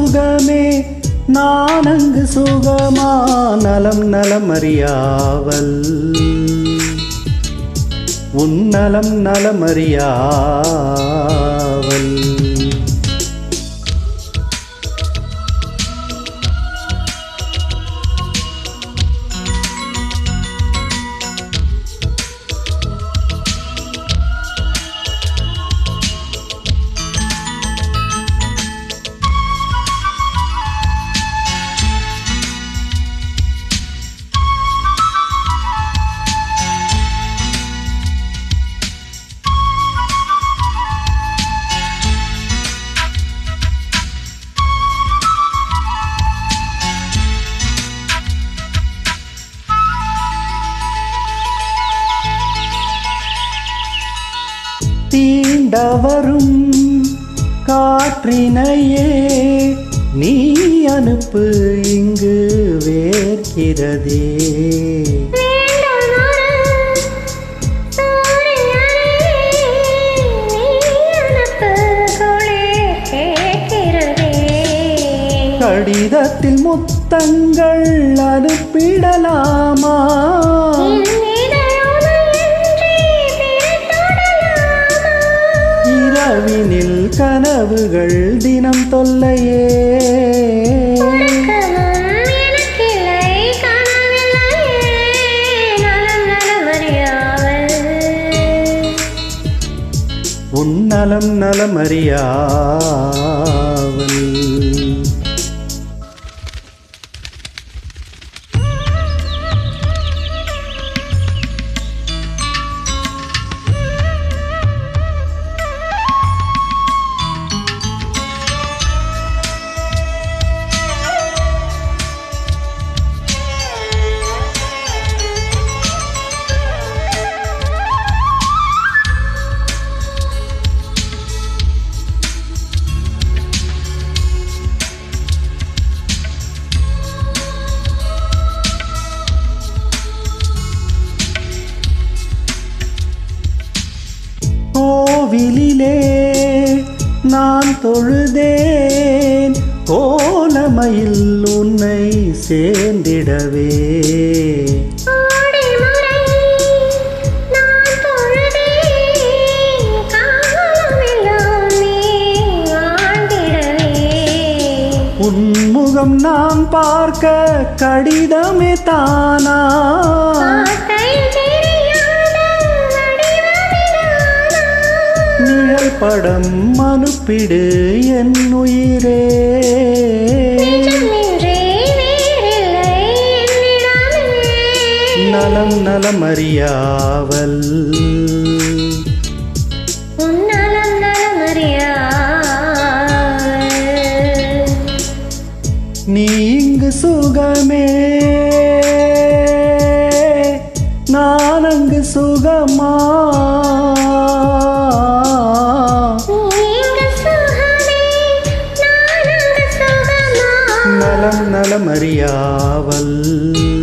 சுகமே நான் அங்கு சுகமா நலம் நலமறியாவல் உன் நலம் நலமறியாவல் தீண்டவரும் காற்றினையே நீ அனுப்பு இங்கு வேர்க்கிறதே கடிதத்தில் முத்தங்கள் அனுப்பிடலாமா இரவினில் கனவுகள் தினம் தொல்லையே உன்னலம் நலமறியாவல் கோவிலிலே நான் தொழுதேன் கோலமையில் உன்னை சேர்ந்திடவே உன்முகம் நான் பார்க்க கடிதமே தானா நிழல் படம் அனுப்பிடு என் உயிரே நலம் நலமறியாவல் உன்னலம் நலமறியா நீ இங்கு சுகமே நான் அங்கு சுகமா நீங்க சுகமே நான் அங்கு சுகமா நலம் நலமறியாவல்